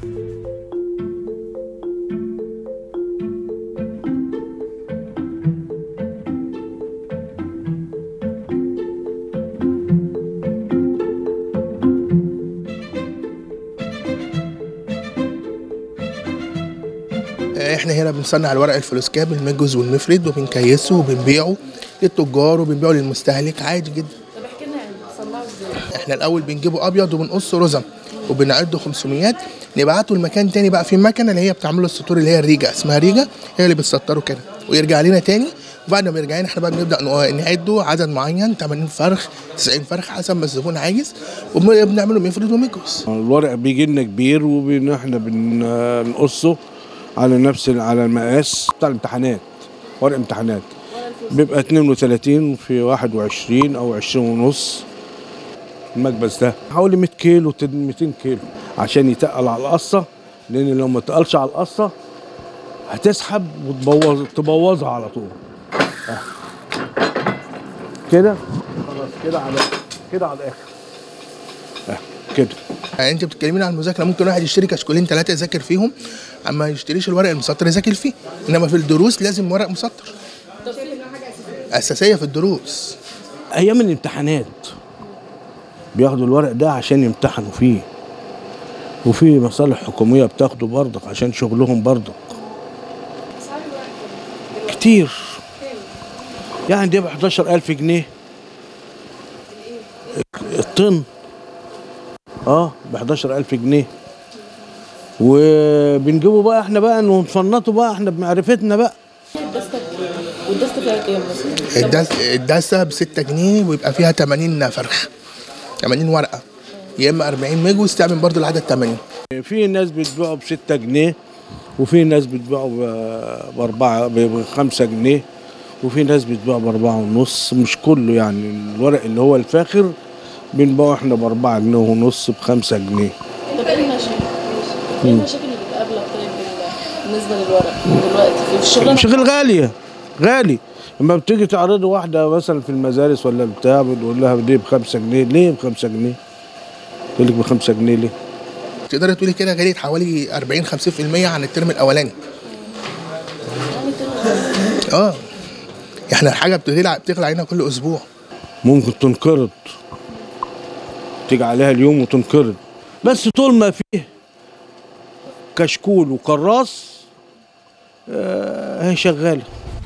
احنا هنا بنصنع الورق الفلوسكاب المجوز والمفرد وبنكيسه وبنبيعه للتجار وبنبيعه للمستهلك عادي جدا طب احكي لنا بتصنعوا ازاي؟ احنا الاول بنجيبه ابيض وبنقصه رزم وبنعده 500 نبعته لمكان تاني بقى في مكنه اللي هي بتعمل له السطور اللي هي الريجه اسمها ريجه هي اللي بتسطره كده ويرجع لنا تاني وبعد ما يرجع لنا احنا بقى بنبدا نق- نعده عدد معين 80 فرخ 90 فرخ حسب ما الزبون عايز وبنعمله مفرد ومجوز الورق بيجي لنا كبير واحنا بنقصه على نفس على المقاس بتاع الامتحانات ورق امتحانات بيبقى 32 في 21 او 20 ونص المكبس ده حوالي 100 كيلو 200 كيلو عشان يتقل على القصه لان لو ما تقلش على القصه هتسحب وتبوظ تبوظها على طول آه. كده خلاص كده على كده على الاخر آه. كده يعني انت بتتكلمين عن المذاكره ممكن واحد يشتري كشكولين ثلاثه يذاكر فيهم اما ما يشتريش الورق المسطر يذاكر فيه انما في الدروس لازم ورق مسطر اساسيه في الدروس ايام الامتحانات بياخدوا الورق ده عشان يمتحنوا فيه وفي مصالح حكوميه بتاخده برضك عشان شغلهم برضك كتير يعني دي ب 11000 جنيه الطن اه ب 11000 جنيه وبنجيبه بقى احنا بقى ونفنطه بقى احنا بمعرفتنا بقى الدستة والدستة فيها كام مثلا؟ الدس- الدسه ب 6 جنيه ويبقى فيها 80 فرخ 80 ورقه يا اما 40 مجوز تعمل برضو العدد 80 في ناس بتبيعه ب 6 جنيه وفي ناس بتبيعه بأربعة بخمسة جنيه وفي ناس بتبيعه بأربعة ونص مش كله يعني الورق اللي هو الفاخر بنبيعه احنا بأربعة جنيه ونص بخمسة جنيه طب ايه المشاكل؟ ايه المشاكل اللي بتقابلك طيب بال- بالنسبة للورق دلوقتي في الشغل شغل غالية غالي لما بتيجي تعرض واحدة مثلا في المدارس ولا بتاع بتقول لها دي بخمسة جنيه ليه بخمسة جنيه؟ تقول لك بخمسة جنيه ليه؟ تقدري تقولي كده غليت حوالي 40 50% عن الترم الاولاني اه احنا الحاجه بتغلى بتغلى علينا كل اسبوع ممكن تنقرض تيجي عليها اليوم وتنقرض بس طول ما فيه كشكول وكراس آه، هي شغاله